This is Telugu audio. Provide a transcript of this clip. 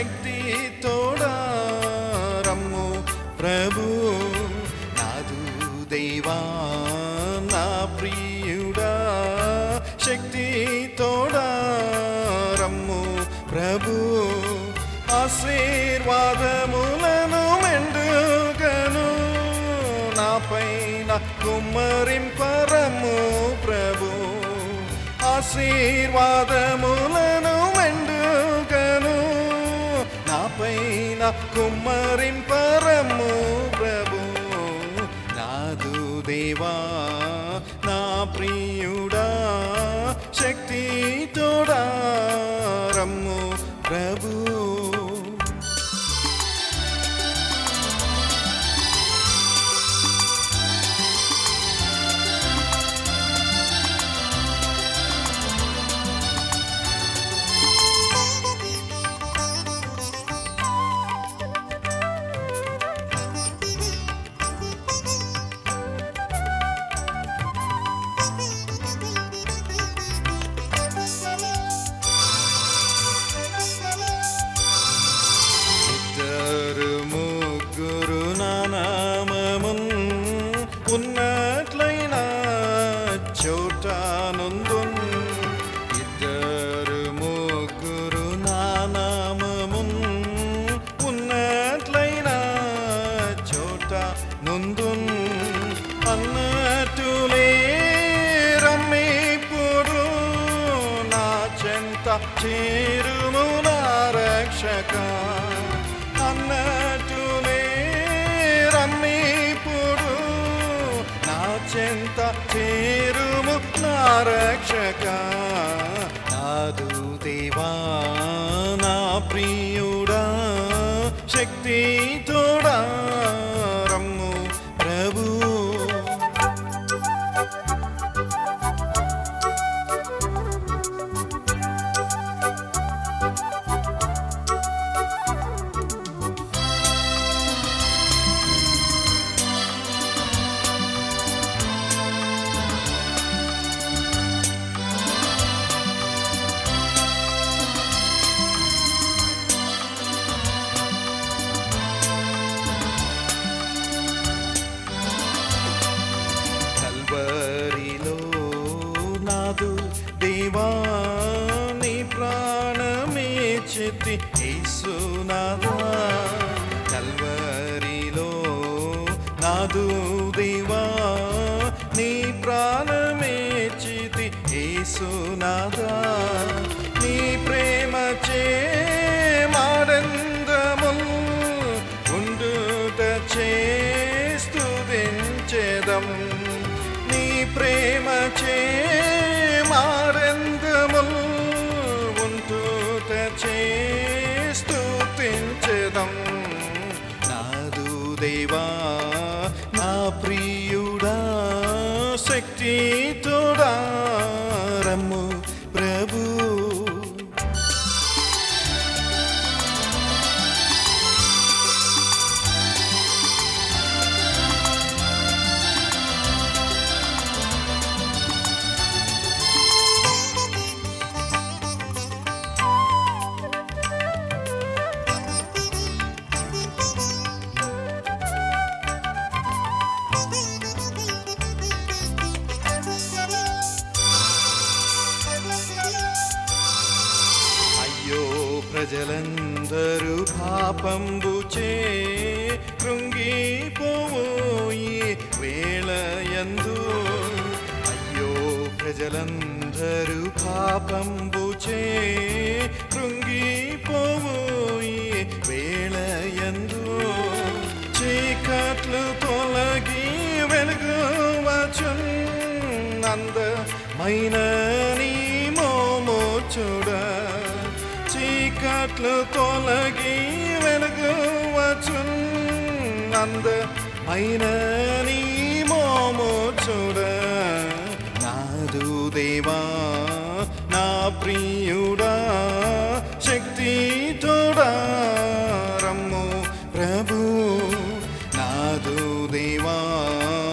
శక్తి తోడా రమ్ము ప్రభు నాదు దేవా నా ప్రియుడా శక్తి తోడా రమ్ము ప్రభు ఆశీర్వాదములను మెండుగను నా పైన కుమ్మరింపరము ప్రభు ఆశీర్వాదములను మెండుగను నా పైన కుమ్మరింపరము ప్రభు నాదు దేవా నా ప్రియుడా శక్తి తోడా రమ్ము ప్రభు ఇద్దరు ముగ్గురు నానామమున్ ఉన్నట్లయిన చోట నుందున్ ఇద్దరు ముగ్గురు నానామమున్ ఉన్నట్లయిన చోట నుందున్ అన్నట్టులే రమ్మిప్పుడు నా చెంత చేరుము నా రక్షక అన్నట్టులే రమ్మిప్పుడు నా చెంత చేరుము నా రక్షక నాదు దేవా నా ప్రియుడా శక్తి తోడా రమ్ము ప్రభు కల్వరిలో నాదు దేవా నీ ప్రాణమే చితి యేసునాదా కల్వరిలో నాదు దేవా నీ ప్రాణమే చితి యేసునాదా నీ ప్రేమ చే మాడందముల్ ఉండుట చేస్తుదించెదం నీ ప్రేమ చే మారందముల్ ఉంటుట చేస్తుతించెదం నాదు దేవా నా ప్రియుడా శక్తి తోడా రమ్ము ప్రభు అయ్యో ప్రజలందరూ పాపంబుచే కృంగిపోయి వేళయందు అయ్యో ప్రజలందరూ పాపంబుచే కృంగిపోయి వేళయందు చీకట్లు తొలగి వెలుగు వచ్చున్ అందమైన నీ మోమో చూడ చీకట్లు తొలగి వెలుగు వచ్చున్ అందమైన నీ మోమో చూడ నాదు దేవా నా ప్రియుడా శక్తి తోడా రమ్ము ప్రభు నాదు దేవా